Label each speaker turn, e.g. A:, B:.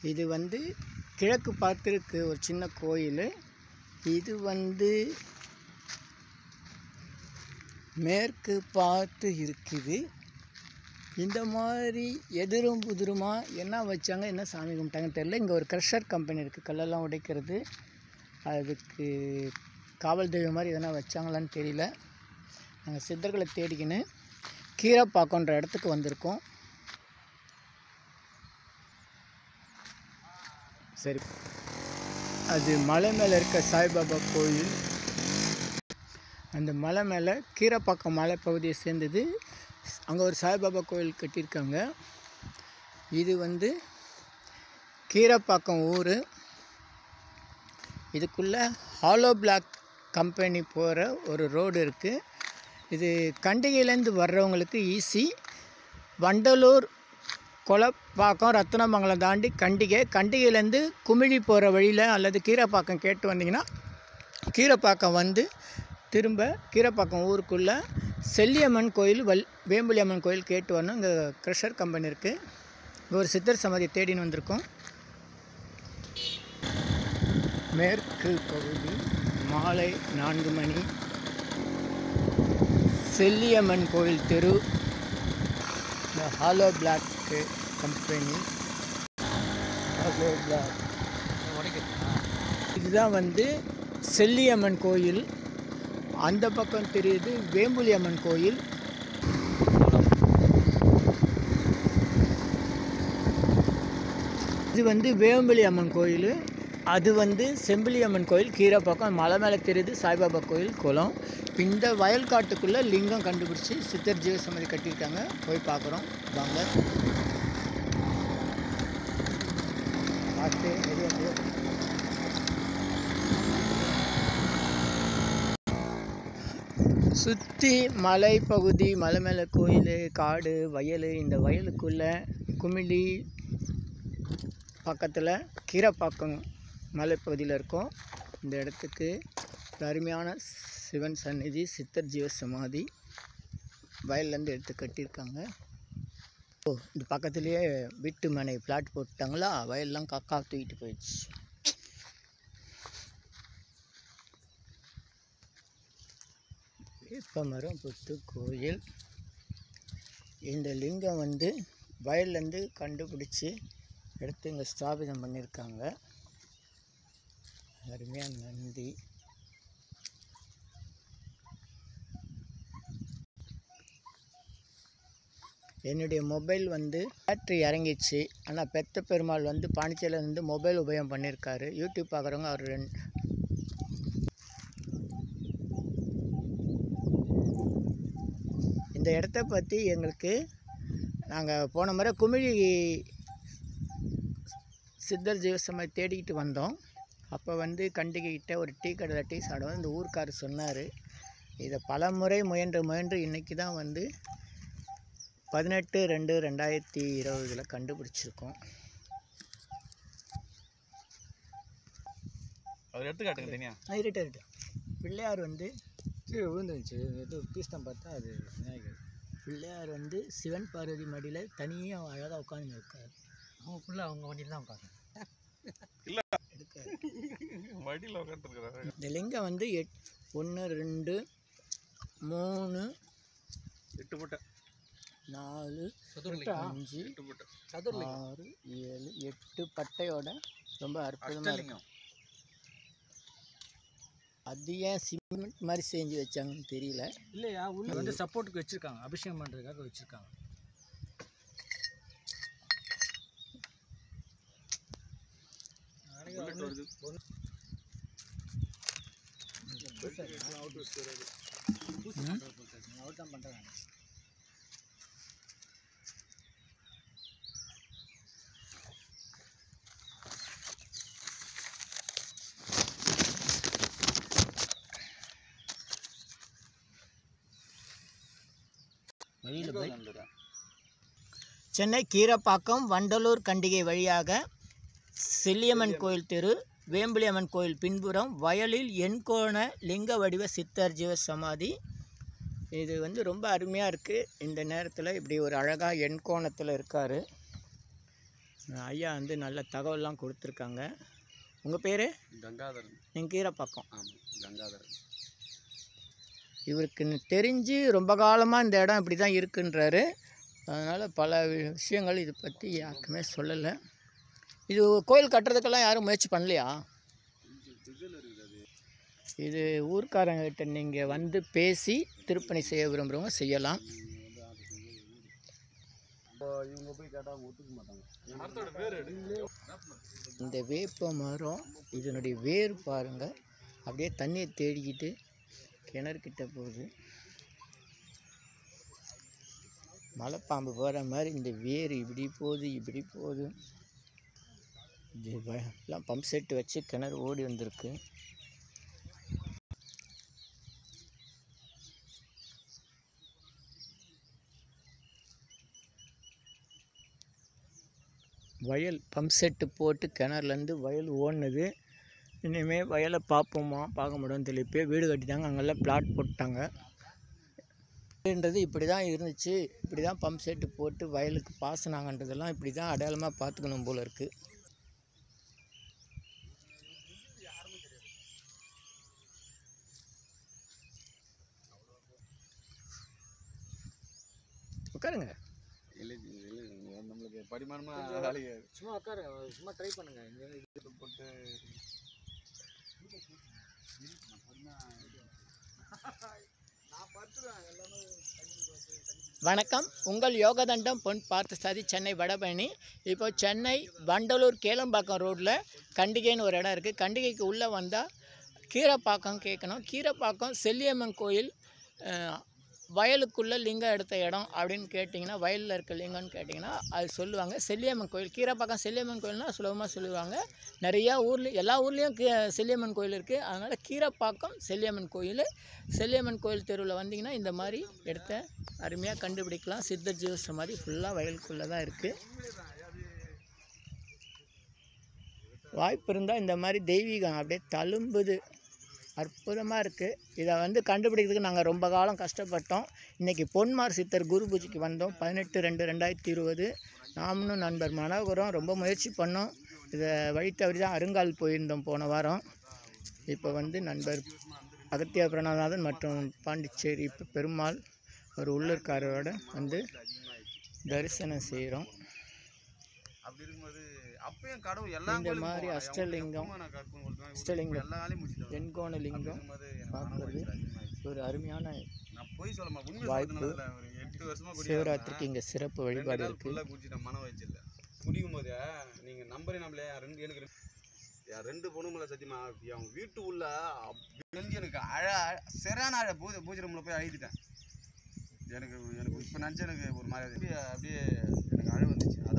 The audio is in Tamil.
A: இது வந்து கிழக்கு பார்த்துருக்கு ஒரு சின்ன கோயில் இது வந்து மேற்கு பார்த்து இருக்குது இந்த மாதிரி எதிரும் புதிருமா என்ன வச்சாங்க என்ன சாமி கும்பிட்டாங்கன்னு தெரில இங்கே ஒரு க்ரஷர் கம்பெனி இருக்குது கல்லெல்லாம் உடைக்கிறது அதுக்கு காவல் தெய்வம் மாதிரி எதனா வச்சாங்களான்னு தெரியல நாங்கள் சித்தர்களை தேடிக்கின்னு கீரைப்பாக்கன்ற இடத்துக்கு வந்திருக்கோம் சரி அது மலை மேலே இருக்க சாய்பாபா கோயில் அந்த மலை மேலே கீரைப்பாக்கம் மலை பகுதியை சேர்ந்தது அங்கே ஒரு சாய்பாபா கோயில் கட்டியிருக்காங்க இது வந்து கீரைப்பாக்கம் ஊர் இதுக்குள்ளே ஹாலோ பிளாக் கம்பெனி போகிற ஒரு ரோடு இருக்குது இது கண்டிகையிலேருந்து வர்றவங்களுக்கு ஈஸி வண்டலூர் கொலப்பாக்கம் ரத்னமங்கலம் தாண்டி கண்டிகை கண்டிகையிலேருந்து குமிழி போகிற வழியில் அல்லது கீரைப்பாக்கம் கேட்டு வந்தீங்கன்னா கீரைப்பாக்கம் வந்து திரும்ப கீரைப்பாக்கம் ஊருக்குள்ளே செல்லியம்மன் கோயில் வல் வேம்புலியம்மன் கோயில் கேட்டு வரணும் இங்கே க்ரஷர் கம்பெனி இருக்குது இங்கே ஒரு சித்தர் சமாதி தேடின்னு வந்திருக்கோம் மேற்கு பகுதி மாலை நான்கு மணி செல்லியம்மன் கோயில் தெரு இந்த hollow block company hollow block இதுதான் வந்து செல்லியம்மன் கோயில் அந்த பக்கம் தெரியுது வேம்புலியம்மன் கோயில் இது வந்து வேம்புலி அம்மன் கோயில் அது வந்து செம்பிலி அம்மன் கோயில் கீரை பக்கம் மலை மேலே தெரியுது சாய்பாபா கோயில் குளம் இப்ப இந்த வயல்காட்டுக்குள்ளே லிங்கம் கண்டுபிடிச்சி சித்தர் ஜீவசமாதி கட்டியிருக்காங்க போய் பார்க்குறோம் வாங்க பார்த்து மெதுவா மெதுவா. சுற்றி மலை பகுதி மலை மேலே கோயில் காடு வயல் இந்த வயலுக்குள்ளே குமிழி பக்கத்தில் கீரைப்பாக்கம் மலைப்பகுதியில் இருக்கோம் இந்த இடத்துக்கு ஒரு அருமையான சிவன் சந்நிதி சித்தர் ஜீவ சமாதி வயல்லேருந்து எடுத்து கட்டியிருக்காங்க ஓ இந்த பக்கத்துலேயே வீட்டு மனை பிளாட் போட்டுட்டாங்களா வயல்லாம் காக்கா தூக்கிட்டு போயிடுச்சு வேப்பமரம் புத்து கோயில் இந்த லிங்கம் வந்து வயல்லேருந்து கண்டுபிடிச்சி எடுத்து இங்கே ஸ்தாபிதம் பண்ணியிருக்காங்க அருமையான நந்தி என்னுடைய மொபைல் வந்து பேட்ரி இறங்கிச்சு ஆனால் பெத்த பெருமாள் வந்து பாண்டிச்சேரியில் இருந்து மொபைல் உபயோகம் பண்ணியிருக்காரு யூடியூப் பார்க்குறவங்க அவர் ரெண்டு இந்த இடத்த பற்றி எங்களுக்கு நாங்கள் போன முறை குமிழி சித்தர் ஜீவசமாதி தேடிக்கிட்டு வந்தோம் அப்போ வந்து கண்டிக்கிட்ட ஒரு டீ கடையில் டீ சாப்பிடுவோம் இந்த ஊர்க்காரர் சொன்னார் இதை பல முறை முயன்று முயன்று இன்றைக்கி தான் வந்து பதினெட்டு ரெண்டு ரெண்டாயிரத்தி இருபதில் கண்டுபிடிச்சிருக்கோம்
B: அவர் எடுத்துக்காட்டுங்க தனியா
A: ஆ இருட்டு இருட்டு பிள்ளையார் வந்து
C: கீழே விழுந்துருந்துச்சு ஏதோ பீஸ் தான் பார்த்தா அது விநாயகர்
A: பிள்ளையார் வந்து சிவன் பார்வதி மடியில் தனியாக அழகாக உட்காந்து இருக்கார்
C: அவங்க ஃபுல்லாக அவங்க வண்டியில் தான் உட்காந்து
A: எடுக்கார்
B: மடியில் உட்காந்துருக்குறாரு
A: இந்த லிங்கம் வந்து எட் ஒன்று ரெண்டு மூணு
B: எட்டு போட்ட
A: நாலு
C: சதுரலிங்கம்
A: அஞ்சு
B: எட்டு போட்ட
C: சதுரலிங்கம்
A: ஆறு ஏழு எட்டு பட்டையோட ரொம்ப அற்புதமாக இருக்கு
B: அஷ்டலிங்கம்
A: அது ஏன் சிமெண்ட் மாதிரி செஞ்சு வச்சாங்கன்னு தெரியல
C: இல்லையா உள்ள வந்து சப்போர்ட்டுக்கு வச்சுருக்காங்க அபிஷேகம் பண்ணுறதுக்காக வச்சுருக்காங்க
B: புல்லட் வருது
C: அவர் தான் பண்ணுறாங்க
A: வெளியில் போய்
B: வந்துடுறேன்
A: சென்னை கீரப்பாக்கம் வண்டலூர் கண்டிகை வழியாக செல்லியம்மன் கோயில் தெரு வேம்புலியம்மன் கோயில் பின்புறம் வயலில் எண்கோண லிங்க வடிவ சித்தர் ஜீவ சமாதி இது வந்து ரொம்ப அருமையாக இருக்குது இந்த நேரத்தில் இப்படி ஒரு அழகாக எண்கோணத்தில் இருக்கார் ஐயா வந்து நல்ல தகவல்லாம் கொடுத்துருக்காங்க உங்கள் பேர்
B: கங்காதரன்
A: நீங்கள் கீரைப்பாக்கம்
B: ஆமாம் கங்காதரன்
A: இவருக்கு ந- தெரிஞ்சு ரொம்ப காலமாக இந்த இடம் இப்படி தான் இருக்குன்றாரு அதனால் பல வி- விஷயங்கள் இதை பற்றி யாருக்குமே சொல்லலை இது கோயில் கட்டுறதுக்கெல்லாம் யாரும் முயற்சி பண்ணலையா இது ஊர்க்காரங்கிட்ட நீங்கள் வந்து பேசி திருப்பணி செய்ய விரும்புகிறவங்க செய்யலாம்
B: இவங்க போய் கேட்டால் ஒத்துக்க மாட்டாங்க
A: இந்த வேப்ப மரம் இதனுடைய வேர் பாருங்கள் அப்படியே தண்ணியை தேடிக்கிட்டு கிணறுக்கிட்ட போகுது மலைப்பாம்பு போகிற மாதிரி இந்த வேர் இப்படி போகுது இப்படி போகுது இது வ- எல்லாம் பம்ப் செட்டு வச்சு கிணறு ஓடி வந்திருக்கு வயல் பம்ப் செட்டு போட்டு கிணறுலேருந்து வயல் ஓடுனது இனிமேல் வயலை பார்ப்போமா பார்க்க முடியும்னு தெரியல இப்போ வீடு கட்டிட்டாங்க அங்கெல்லாம் பிளாட் போட்டாங்க ன்றது இப்படி தான் இருந்துச்சு இப்படி தான் பம்ப் செட்டு போட்டு வயலுக்கு பாசனாங்கன்றதெல்லாம் இப்படி தான் அடையாளமாக பார்த்துக்கணும் போல இருக்குது உட்காருங்க
B: இல்லை இல்லை நம்மளுக்கு படிமானமாக வேலைக்கு
C: சும்மா உட்காருங்க சும்மா ட்ரை பண்ணுங்க இங்க இது
B: போட்டு
A: வணக்கம் உங்கள் யோகதண்டம் பொன் பார்த்தசாதி சென்னை வடபழனி இப்போ சென்னை வண்டலூர் கேளம்பாக்கம் ரோட்டில் கண்டிகைன்னு ஒரு இடம் இருக்குது கண்டிகைக்கு உள்ளே வந்தால் கீரைப்பாக்கம் கேட்கணும் கீரைப்பாக்கம் செல்லியம்மன் கோயில் அஹ், வயலுக்குள்ளே லிங்கம் எடுத்த இடம் அப்படின்னு கேட்டிங்கன்னா வயலில் இருக்க லிங்கம்னு கேட்டிங்கன்னா அது சொல்லுவாங்க செல்லியம்மன் கோயில் கீரைப்பாக்கம் செல்லியம்மன் கோயில்னா சுலபமாக சொல்லுவாங்க நிறையா ஊர்லேயும் எல்லா ஊர்லேயும் கீ செல்லியம்மன் கோயில் இருக்குது அதனால் கீரைப்பாக்கம் செல்லியம்மன் கோயில் செல்லியம்மன் கோயில் தெருவில் வந்தீங்கன்னா இந்த மாதிரி இடத்த அருமையாக கண்டுபிடிக்கலாம் சித்தர் ஜீவஸ் மாதிரி ஃபுல்லாக வயலுக்குள்ளே தான் இருக்குது வாய்ப்பு இருந்தால் இந்த மாதிரி தெய்வீகம் அப்படியே தழும்புது அற்புதமாக இருக்குது இதை வந்து கண்டுபிடிக்கிறதுக்கு நாங்கள் ரொம்ப காலம் கஷ்டப்பட்டோம் இன்றைக்கி பொன்மார் சித்தர் குரு பூஜைக்கு வந்தோம் பதினெட்டு ரெண்டு ரெண்டாயிரத்தி இருபது நாமளும் நண்பர் மனோகரம் ரொம்ப முயற்சி பண்ணோம் இதை வழி தவறி தான் அருங்கால் போயிருந்தோம் போன வாரம் இப்போ வந்து நண்பர் அகத்திய பிரணாநாதன் மற்றும் பாண்டிச்சேரி பெ- பெருமாள் ஒரு உள்ளூர்காரரோட வந்து தரிசனம் செய்கிறோம்
B: அப்படி இருக்கும்போது அப்பயும் கடவுள் எல்லா
A: இந்த
B: கோயிலுக்கும்
A: மாதிரி
B: போவேன்.
A: அஷ்டலிங்கம்,
B: எப்பவுமே நான் கற்பனை கொடுப்பேன்.
A: அஷ்டலிங்கம்,
B: எல்லா வேலையும் முடிச்சிட்டு வருவேன்.
A: வெண்கோண லிங்கம்
B: இருக்கும்போது எனக்கு மன
A: பார்க்கறது
B: உளைச்சல் அதிகமாயிடுச்சு.
A: ஒரு அருமையான
B: நான் பொய் சொல்ல மாட்டேன். உண்மையை
A: வாய்ப்பு.
B: சொல்றதுனால இல்ல. ஒரு எட்டு வருஷமா குடியாரம்
A: சிவராத்திரிக்கு இங்கே சிறப்பு
B: ரெண்டு
A: வழிபாடு
B: நாள்
A: இருக்குது
B: ஃபுல்லாக குடிச்சிட்டேன் மன வயசில் குடிக்கும் போது நீங்க நம்பரே நம்மளே ரெண்டு எனக்கு ரெண்டு- என் ரெண்டு பொண்ணுங்கள சத்தியமா என் வீட்டு உள்ள அப்படி தெரிஞ்சு எனக்கு அழ சரியான அழ பூஜை பூஜை ரூமில் போய் அழுதிட்டேன் எனக்கு எனக்கு இப்போ நினச்சா எனக்கு ஒரு மாதிரி அப்படியே அப்படியே எனக்கு அழ வந்துச்சு